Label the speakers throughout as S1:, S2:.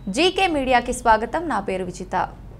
S1: GK మీడియాకి స్వాగతం నా పేరు Vijitha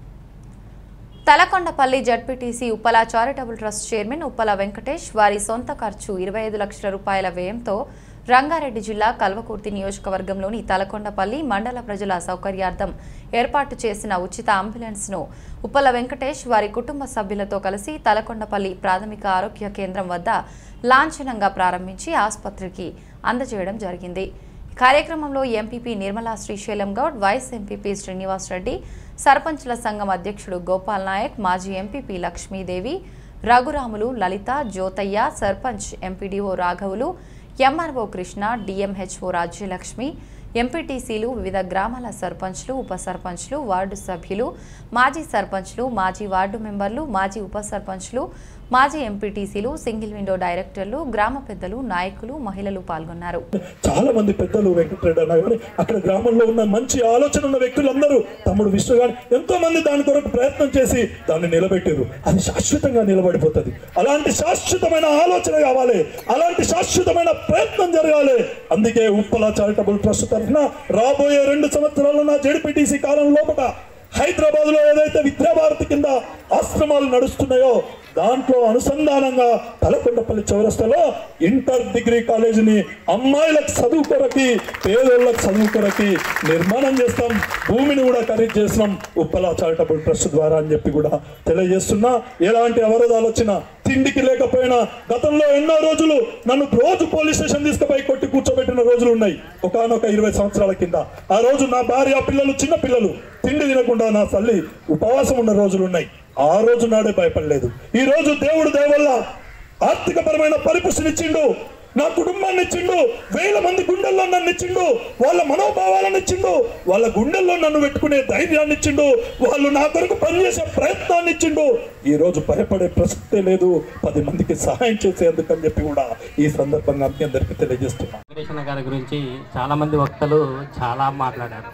S1: Talakondapalli ZPTC Uppala charitable trust chairman Uppala Venkatesh వారి సొంత ఖర్చు ఇరవై ఐదు లక్షల రూపాయల వ్యయంతో రంగారెడ్డి జిల్లా కల్వకుర్తి నియోజకవర్గంలోని తలకొండపల్లి మండల ప్రజల సౌకర్యార్థం ఏర్పాటు చేసిన ఉచిత అంబులెన్స్ను ఉప్పల వెంకటేష్ వారి కుటుంబ సభ్యులతో కలిసి తలకొండపల్లి ప్రాథమిక ఆరోగ్య కేంద్రం వద్ద లాంఛనంగా ప్రారంభించి ఆసుపత్రికి అందజేయడం జరిగింది ఈ కార్యక్రమంలో MPP Nirmala Srisailam Goud vice MPP Srinivas Reddy సర్పంచ్ల సంఘం అధ్యక్షుడు గోపాల్ నాయక్ మాజీ ఎంపీపీ లక్ష్మీదేవి రఘురాములు లలిత జ్యోతయ్య సర్పంచ్ ఎంపీడీఓ రాఘవులు ఎంఆర్ఓ కృష్ణ డిఎంహెచ్ఓ రాజ్యలక్ష్మి ఎంపీటీసీలు వివిధ గ్రామాల సర్పంచ్లు ఉప సర్పంచ్లు వార్డు సభ్యులు మాజీ సర్పంచ్లు మాజీ వార్డు మెంబర్లు మాజీ ఉప సర్పంచ్లు మాజీ ఎంపీటీసీలు సింగిల్ విండో డైరెక్టర్లు గ్రామ పెద్దలు నాయకులు మహిళలు పాల్గొన్నారు
S2: చాలా మంది పెద్దలు వెంకటరెడ్డి అన్న కానీ అక్కడ గ్రామంలో ఉన్న మంచి ఆలోచన ఉన్న వ్యక్తులందరూ తమ్ముడు విష్ణు గాని ఎంతో మంది దాని కొరకు ప్రయత్నం చేసి దాన్ని నిలబెట్టారు అది శాశ్వతంగా నిలబడిపోతుంది అలాంటి శాశ్వతమైన ఆలోచన కావాలి అలాంటి శాశ్వతమైన ప్రయత్నం జరగాలి అందుకే ఉప్పల చారిటబుల్ ట్రస్ట్ తరఫున రాబోయే రెండు సంవత్సరాల నా జడ్పీటీసీ కాలం లోపల హైదరాబాద్ లో ఏదైతే విద్యాభారతి కింద ఆశ్రమాలు నడుస్తున్నాయో దాంట్లో అనుసంధానంగా తలకొండపల్లి చౌరస్తలో ఇంటర్ డిగ్రీ కాలేజీని అమ్మాయిలకు చదువు కొరకి పేదోళ్ళకి చదువు కొరకి నిర్మాణం చేస్తాం భూమిని కూడా ఖరీదు చేస్తున్నాం ఉప్పల చారిటబుల్ ట్రస్ట్ ద్వారా అని చెప్పి కూడా తెలియజేస్తున్నా ఎలాంటి అవరోధాలు వచ్చినా తిండికి లేకపోయినా గతంలో ఎన్నో రోజులు నన్ను రోజు పోలీస్ స్టేషన్ తీసుకుపోయి కొట్టి కూర్చోబెట్టిన రోజులు ఉన్నాయి ఒకనొక ఇరవై సంవత్సరాల కింద ఆ రోజు నా భార్య పిల్లలు చిన్న పిల్లలు తిండి తినకుండా నా తల్లి ఉపవాసం ఉన్న రోజులు ఉన్నాయి ఆ రోజు నాడే భయపడలేదు ఈ రోజు దేవుడు దయవల్ల ఆర్థికపరమైన పరిపుష్టినిచ్చిండు నా కుటుంబాన్ని ఇచ్చిండు వేల మంది గుండెల్లో నన్ను ఇచ్చిండు వాళ్ళ మనోభావాలను ఇచ్చిండు వాళ్ళ గుండెల్లో నన్ను పెట్టుకునే ధైర్యాన్ని ఇచ్చిండు వాళ్ళు నా కొరకు పనిచేసే ప్రయత్నాన్ని ఇచ్చిండు ఈ రోజు భయపడే ప్రసక్తే లేదు పది మందికి సహాయం చేసేందుకని చెప్పి కూడా ఈ సందర్భంగా మీ అందరికీ తెలియజేస్తున్నా
S3: వెంకటేశ్వర గారి గురించి చాలామంది వక్తలు చాలా మాట్లాడారు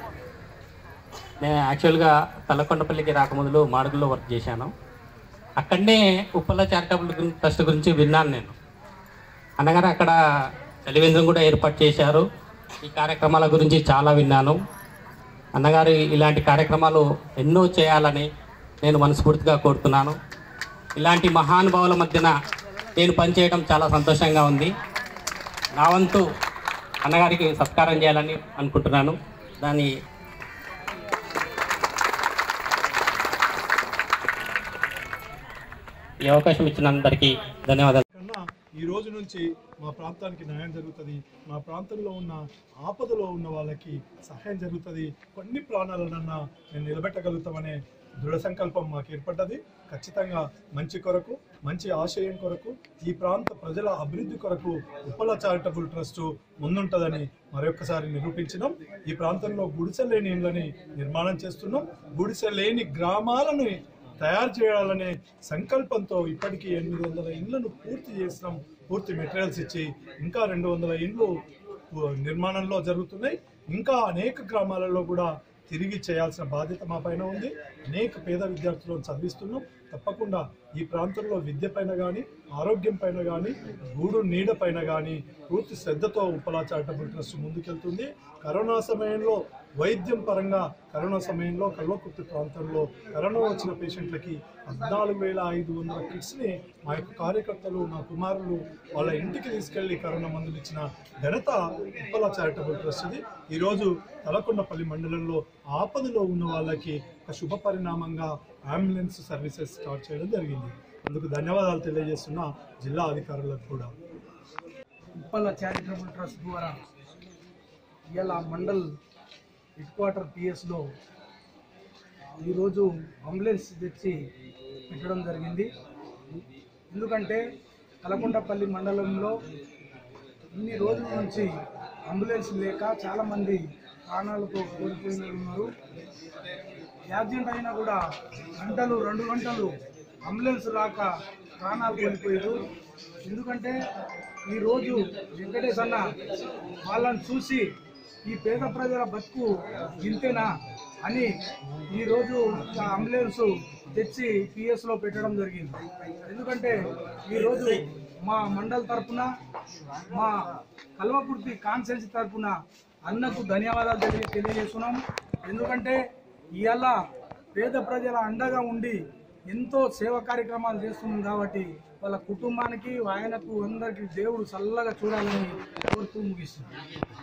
S3: నేను యాక్చువల్గా తలకొండపల్లికి రాకముందులో మాడుగులో వర్క్ చేశాను అక్కడనే ఉప్పల చారిటబుల్ గురి- ట్రస్ట్ గురించి విన్నాను నేను అనగానే అక్కడ చలివేంద్రం కూడా ఏర్పాటు చేశారు ఈ కార్యక్రమాల గురించి చాలా విన్నాను అన్నగారు ఇలాంటి కార్యక్రమాలు ఎన్నో చేయాలని నేను మనస్ఫూర్తిగా కోరుతున్నాను ఇలాంటి మహానుభావుల మధ్యన నేను పనిచేయడం చాలా సంతోషంగా ఉంది నా వంతు అన్నగారికి సత్కారం చేయాలని అనుకుంటున్నాను దాని ఈ అవకాశం ఇచ్చిన అందరికీ ధన్యవాదాలు
S2: కన్నా ఈ రోజు నుంచి మా ప్రాంతానికి న్యాయం జరుగుతుంది మా ప్రాంతంలో ఉన్న ఆపదలో ఉన్న వాళ్ళకి సహాయం జరుగుతుంది కొన్ని ప్రాణాలనన్నా మేము నిలబెట్టగలుగుతామనే దృఢ సంకల్పం మాకు ఏర్పడ్డది ఖచ్చితంగా మంచి కొరకు మంచి ఆశయం కొరకు ఈ ప్రాంత ప్రజల అభివృద్ధి కొరకు ఉప్పల చారిటబుల్ ట్రస్ట్ ముందుంటుందని మరొకసారి నిరూపించినాం ఈ ప్రాంతంలో గుడిసె లేని ఇళ్ళని నిర్మాణం చేస్తున్నాం గుడిసె లేని గ్రామాలను తయారు చేయాలనే సంకల్పంతో ఇప్పటికీ ఎనిమిది వందల ఇండ్లను పూర్తి చేసినాం పూర్తి మెటీరియల్స్ ఇచ్చి ఇంకా రెండు వందల ఇండ్లు ఉ, నిర్మాణంలో జరుగుతున్నాయి ఇంకా అనేక గ్రామాలలో కూడా తిరిగి చేయాల్సిన బాధ్యత మా పైన ఉంది అనేక పేద విద్యార్థులను చదివిస్తున్నాం తప్పకుండా ఈ ప్రాంతంలో విద్య పైన కానీ ఆరోగ్యం పైన కానీ గూడు నీడ పైన కానీ పూర్తి శ్రద్ధతో ఉప్పలా చారిటబుల్ ట్రస్ట్ ముందుకెళ్తుంది కరోనా సమయంలో వైద్యం పరంగా కరోనా సమయంలో కల్వకుర్తి ప్రాంతంలో కరోనా వచ్చిన పేషెంట్లకి పద్నాలుగు వేల ఐదు వందల కిట్స్ని మా యొక్క కార్యకర్తలు నా కుమారులు వాళ్ళ ఇంటికి తీసుకెళ్లి కరోనా మందులు ఇచ్చిన ఘనత ఉప్పల చారిటబుల్ ట్రస్ట్ది ఈరోజు తలకొండపల్లి మండలంలో ఆపదలో ఉన్న వాళ్ళకి ఒక శుభ పరిణామంగా అంబులెన్స్ సర్వీసెస్ స్టార్ట్ చేయడం జరిగింది అందుకు ధన్యవాదాలు తెలియజేస్తున్న జిల్లా అధికారులకు కూడా
S4: ఉప్పల చారిటబుల్ ట్రస్ట్ ద్వారా ఇవాళ మండల్ హెడ్ క్వార్టర్ పిఎస్లో ఈరోజు అంబులెన్స్ తెచ్చి పెట్టడం జరిగింది ఎందుకంటే కలకొండపల్లి మండలంలో ఇన్ని రోజుల నుంచి అంబులెన్స్ లేక చాలామంది ప్రాణాలతో కోల్పోయిన ఉన్నారు యాక్సిడెంట్ అయినా కూడా గంటలు రెండు గంటలు అంబులెన్స్ రాక ప్రాణాలు కోల్పోయారు ఎందుకంటే ఈరోజు వెంకటేష్ అన్న వాళ్ళని చూసి ఈ పేద ప్రజల బతుకు ఇంతేనా అని ఈరోజు ఆ అంబులెన్స్ తెచ్చి పిఎస్లో పెట్టడం జరిగింది ఎందుకంటే ఈరోజు మా మండల్ తరపున మా కల్వకుర్తి కాన్సెన్స్ తరపున అన్నకు ధన్యవాదాలు తెలియ తెలియజేస్తున్నాం ఎందుకంటే ఇవాళ పేద ప్రజల అండగా ఉండి ఎంతో సేవా కార్యక్రమాలు చేస్తున్నాం కాబట్టి వాళ్ళ కుటుంబానికి ఆయనకు అందరికీ దేవుడు చల్లగా చూడాలని కోరుతూ ముగిస్తుంది